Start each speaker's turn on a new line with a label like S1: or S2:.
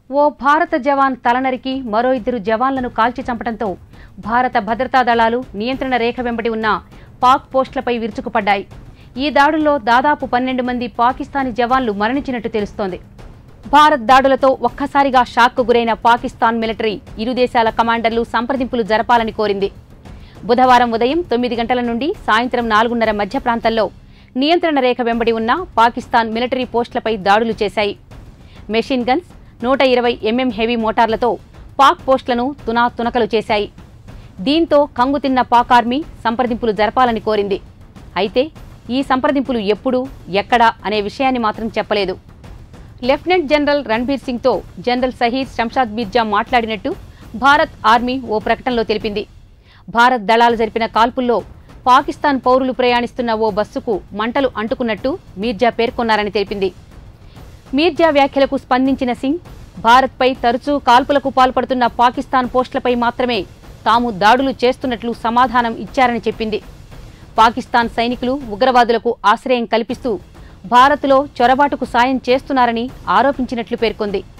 S1: ఓ భారత జవాన్ తలనరికి మరో ఇద్దరు జవాన్లను కాల్చి చంపడంతో భారత భద్రతా దళాలు నియంత్రణ రేఖ వెంబడి ఉన్న పాక్ పోస్టులపై విరుచుకుపడ్డాయి ఈ దాడుల్లో దాదాపు పన్నెండు మంది పాకిస్తానీ జవాన్లు మరణించినట్టు తెలుస్తోంది భారత్ దాడులతో ఒక్కసారిగా షాక్కు గురైన పాకిస్తాన్ మిలిటరీ ఇరు దేశాల కమాండర్లు సంప్రదింపులు జరపాలని కోరింది బుధవారం ఉదయం తొమ్మిది గంటల నుండి సాయంత్రం నాలుగున్నర మధ్య ప్రాంతంలో నియంత్రణ రేఖ వెంబడి ఉన్న పాకిస్తాన్ మిలిటరీ పోస్టులపై దాడులు చేశాయి మెషిన్ గన్స్ నూట ఇరవై ఎంఎం హెవీ మోటార్లతో పాక్ పోస్టులను తునా తునకలు చేశాయి దీంతో కంగుతిన్న పాక్ ఆర్మీ సంప్రదింపులు జరపాలని కోరింది అయితే ఈ సంప్రదింపులు ఎప్పుడు ఎక్కడ అనే విషయాన్ని మాత్రం చెప్పలేదు లెఫ్టినెంట్ జనరల్ రణ్బీర్ సింగ్తో జనరల్ సహీద్ శంషాద్ మీర్జా మాట్లాడినట్టు భారత్ ఆర్మీ ఓ ప్రకటనలో తెలిపింది భారత్ దళాలు జరిపిన కాల్పుల్లో పాకిస్తాన్ పౌరులు ప్రయాణిస్తున్న ఓ బస్సుకు మంటలు అంటుకున్నట్టు మీర్జా పేర్కొన్నారని తెలిపింది మీర్జా వ్యాఖ్యలకు స్పందించిన సింగ్ భారత్పై తరచూ కాల్పులకు పాల్పడుతున్న పాకిస్తాన్ పోస్టులపై మాత్రమే తాము దాడులు చేస్తున్నట్లు సమాధానం ఇచ్చారని చెప్పింది పాకిస్తాన్ సైనికులు ఉగ్రవాదులకు ఆశ్రయం కల్పిస్తూ భారత్లో చొరబాటుకు సాయం చేస్తున్నారని ఆరోపించినట్లు పేర్కొంది